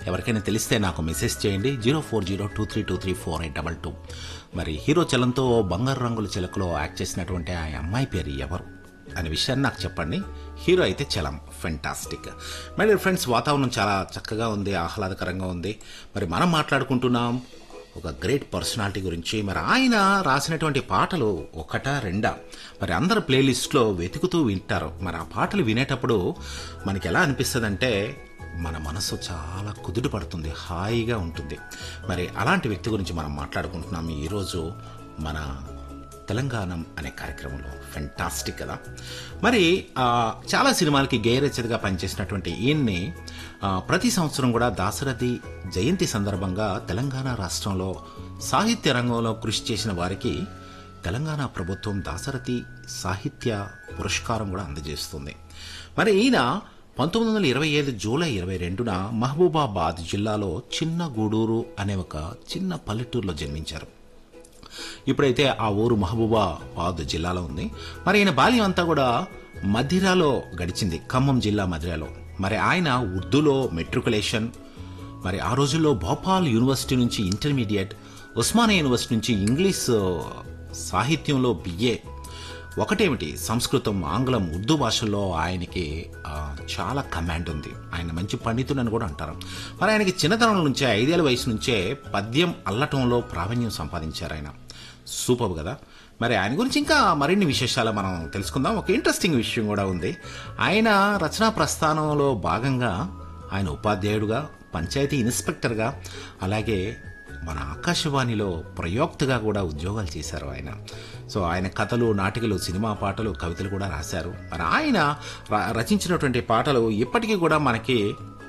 ఎవరికైనా తెలిస్తే నాకు మెసేజ్ చేయండి zero four zero two three two three four eight double two మరి హీరో చలంతో బంగారు రంగుల చిలకలో యాక్ట్ చేసినటువంటి ఆ అమ్మాయి పేరు ఎవరు అనే విషయాన్ని నాకు చెప్పండి హీరో అయితే చలం ఫెంటాస్టిక్ మరి ఫ్రెండ్స్ వాతావరణం చాలా చక్కగా ఉంది ఆహ్లాదకరంగా ఉంది మరి మనం మాట్లాడుకుంటున్నాం ఒక గ్రేట్ పర్సనాలిటీ గురించి మరి ఆయన రాసినటువంటి పాటలు ఒకటా రెండా మరి అందరు ప్లేలిస్ట్లో వెతుకుతూ వింటారు మరి ఆ పాటలు వినేటప్పుడు మనకి ఎలా అనిపిస్తుందంటే మన మనసు చాలా కుదుట పడుతుంది హాయిగా ఉంటుంది మరి అలాంటి వ్యక్తి గురించి మనం మాట్లాడుకుంటున్నాం ఈరోజు మన తెలంగాణం అనే కార్యక్రమంలో ఫెంటాస్టిక్ కదా మరి ఆ, చాలా సినిమాలకి గేయరచతగా పనిచేసినటువంటి ఈయన్ని ఆ, ప్రతి సంవత్సరం కూడా దాశరథి జయంతి సందర్భంగా తెలంగాణ రాష్ట్రంలో సాహిత్య రంగంలో కృషి చేసిన వారికి తెలంగాణ ప్రభుత్వం దాశరథి సాహిత్య పురస్కారం కూడా అందజేస్తుంది మరి ఈయన పంతొమ్మిది వందల ఇరవై ఐదు జూలై ఇరవై రెండున మహబూబాబాద్ జిల్లాలో చిన్న గూడూరు అనే ఒక చిన్న పల్లెటూరులో జన్మించారు ఇప్పుడైతే ఆ ఊరు మహబూబాబాద్ జిల్లాలో ఉంది మరి ఈయన బాల్యం అంతా కూడా మధిరాలో గడిచింది ఖమ్మం జిల్లా మధిరాలో మరి ఆయన ఉర్దూలో మెట్రికులేషన్ మరి ఆ రోజుల్లో భోపాల్ యూనివర్సిటీ నుంచి ఇంటర్మీడియట్ ఉస్మానియా యూనివర్సిటీ నుంచి ఇంగ్లీష్ సాహిత్యంలో బిఏ ఒకటేమిటి సంస్కృతం ఆంగ్లం ఉర్దూ భాషల్లో ఆయనకి ఆ, చాలా కమాండ్ ఉంది ఆయన మంచి పండితుడని కూడా అంటారు మరి ఆయనకి చిన్నతనం నుంచే ఐదేళ్ల వయసు నుంచే పద్యం అల్లటంలో ప్రావీణ్యం సంపాదించారు ఆయన సూపర్ కదా మరి ఆయన గురించి ఇంకా మరిన్ని విశేషాలు మనం తెలుసుకుందాం ఒక ఇంట్రెస్టింగ్ విషయం కూడా ఉంది ఆయన రచనా ప్రస్థానంలో భాగంగా ఆయన ఉపాధ్యాయుడుగా పంచాయతీ ఇన్స్పెక్టర్గా అలాగే మన ఆకాశవాణిలో ప్రయోక్తగా కూడా ఉద్యోగాలు చేశారు ఆయన సో ఆయన కథలు నాటికలు సినిమా పాటలు కవితలు కూడా రాశారు మరి ఆయన ర- రచించినటువంటి పాటలు ఇప్పటికీ కూడా మనకి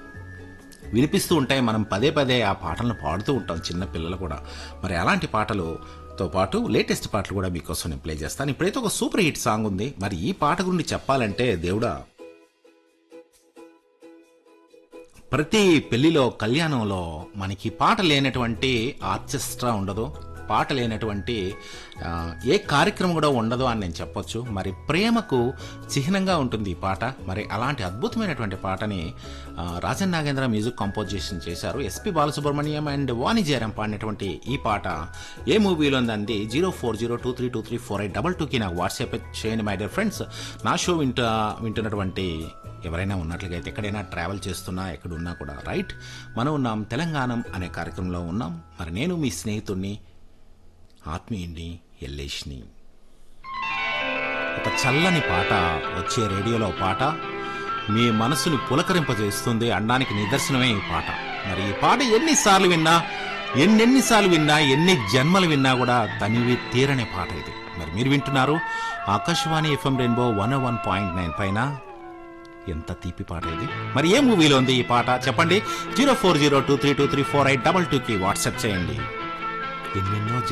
వినిపిస్తూ ఉంటాయి మనం పదే పదే ఆ పాటలను పాడుతూ ఉంటాం చిన్న పిల్లలు కూడా మరి అలాంటి పాటలుతో పాటు లేటెస్ట్ పాటలు కూడా మీకోసం నేను ప్లే చేస్తాను ఇప్పుడైతే ఒక సూపర్ హిట్ సాంగ్ ఉంది మరి ఈ పాట గురించి చెప్పాలంటే దేవుడా ప్రతి పెళ్లిలో కళ్యాణంలో మనకి పాట లేనటువంటి ఆర్కెస్ట్రా ఉండదు పాట లేనటువంటి ఆ, ఏ కార్యక్రమం కూడా ఉండదు అని నేను చెప్పొచ్చు మరి ప్రేమకు చిహ్నంగా ఉంటుంది ఈ పాట మరి అలాంటి అద్భుతమైనటువంటి పాటని ఆ, రాజన్ నాగేంద్ర మ్యూజిక్ కంపోజిషన్ చేశారు ఎస్పి బాలసుబ్రహ్మణ్యం అండ్ వాణి జయరాం పాడినటువంటి ఈ పాట ఏ మూవీలో ఉందండి zero four zero two three two three four eight double టూకి నాకు వాట్సాప్ చేయండి మై డియర్ ఫ్రెండ్స్ నా షో వింట వింటున్నటువంటి ఎవరైనా ఉన్నట్లుగా అయితే ఎక్కడైనా ట్రావెల్ చేస్తున్నా ఎక్కడున్నా కూడా రైట్ మనం ఉన్నాం తెలంగాణం అనే కార్యక్రమంలో ఉన్నాం మరి నేను మీ స్నేహితుడిని ఆత్మీయుణ్ణి ఎల్లేష్ని ఒక చల్లని పాట వచ్చే రేడియోలో పాట మీ మనసుని పులకరింపజేస్తుంది అనడానికి నిదర్శనమే ఈ పాట మరి ఈ పాట ఎన్నిసార్లు విన్నా ఎన్నెన్నిసార్లు విన్నా ఎన్ని జన్మలు విన్నా కూడా తనివి తీరని పాట ఇది మరి మీరు వింటున్నారు Akashvani FM rainbow one one point nine పైన ఎంత తీపి పాట ఇది మరి ఏ మూవీలో ఉంది ఈ పాట చెప్పండి zero four zero two three two three four eight double టూకి వాట్సాప్ చేయండి ఎన్నెన్నో